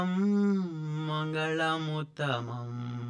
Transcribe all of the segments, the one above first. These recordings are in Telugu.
మంగళముత్తమం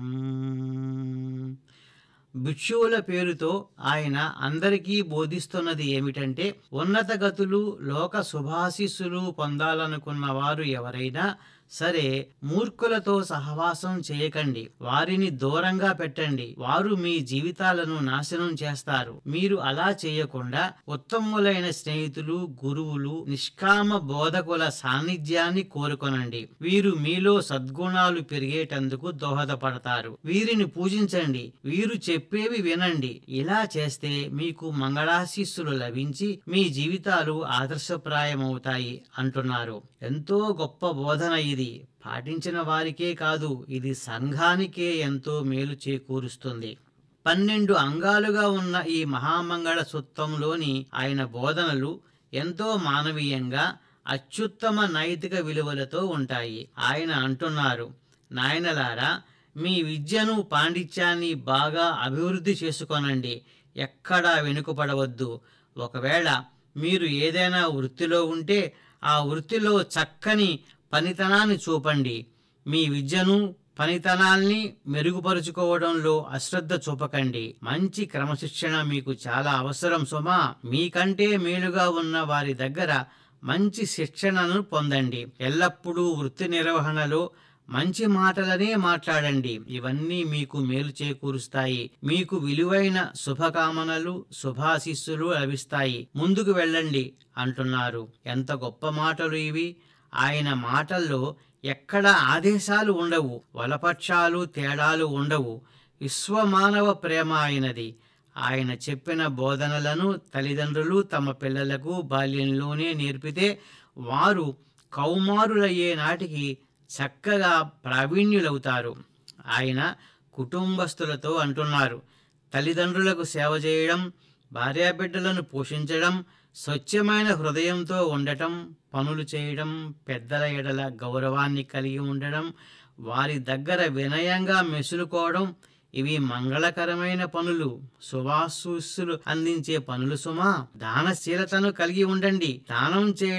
భిక్షువుల పేరుతో ఆయన అందరికీ బోధిస్తున్నది ఏమిటంటే ఉన్నత గతులు లోక శుభాశీస్సులు పొందాలనుకున్న వారు ఎవరైనా సరే మూర్ఖులతో సహవాసం చేయకండి వారిని దూరంగా పెట్టండి వారు మీ జీవితాలను నాశనం చేస్తారు మీరు అలా చేయకుండా ఉత్తములైన స్నేహితులు గురువులు నిష్కామ బోధకుల సాన్నిధ్యాన్ని కోరుకొనండి వీరు మీలో సద్గుణాలు పెరిగేటందుకు దోహదపడతారు వీరిని పూజించండి వీరు చెప్పేవి వినండి ఇలా చేస్తే మీకు మంగళాశీస్సులు లభించి మీ జీవితాలు ఆదర్శప్రాయమవుతాయి అంటున్నారు ఎంతో గొప్ప బోధన ఇది పాటించిన వారికే కాదు ఇది సంఘానికే ఎంతో మేలు చేకూరుస్తుంది పన్నెండు అంగాలుగా ఉన్న ఈ మహామంగళ సూత్రంలోని ఆయన బోధనలు ఎంతో మానవీయంగా అత్యుత్తమ నైతిక విలువలతో ఉంటాయి ఆయన అంటున్నారు నాయనలారా మీ విద్యను పాండిత్యాన్ని బాగా అభివృద్ధి చేసుకొనండి ఎక్కడా వెనుకపడవద్దు ఒకవేళ మీరు ఏదైనా వృత్తిలో ఉంటే ఆ వృత్తిలో చక్కని పనితనాన్ని చూపండి మీ విద్యను పనితనాల్ని మెరుగుపరుచుకోవడంలో అశ్రద్ధ చూపకండి మంచి క్రమశిక్షణ మీకు చాలా అవసరం సుమా మీకంటే మేలుగా ఉన్న వారి దగ్గర మంచి శిక్షణను పొందండి ఎల్లప్పుడూ వృత్తి నిర్వహణలో మంచి మాటలనే మాట్లాడండి ఇవన్నీ మీకు మేలు చేకూరుస్తాయి మీకు విలువైన శుభకామనలు శుభాశిస్సులు లభిస్తాయి ముందుకు వెళ్ళండి అంటున్నారు ఎంత గొప్ప మాటలు ఇవి ఆయన మాటల్లో ఎక్కడ ఆదేశాలు ఉండవు వలపక్షాలు తేడాలు ఉండవు విశ్వమానవ ప్రేమ అయినది ఆయన చెప్పిన బోధనలను తల్లిదండ్రులు తమ పిల్లలకు బాల్యంలోనే నేర్పితే వారు కౌమారులయ్యే నాటికి చక్కగా ప్రావీణ్యులవుతారు ఆయన కుటుంబస్తులతో అంటున్నారు తల్లిదండ్రులకు సేవ చేయడం భార్యాబిడ్డలను పోషించడం స్వచ్ఛమైన హృదయంతో ఉండటం పనులు చేయడం పెద్దల ఎడల గౌరవాన్ని కలిగి ఉండడం వారి దగ్గర వినయంగా మెసులుకోవడం ఇవి మంగళకరమైన పనులు శుభాశీస్సులు అందించే పనులు సుమా దానశీలతను కలిగి ఉండండి దానం చేయడం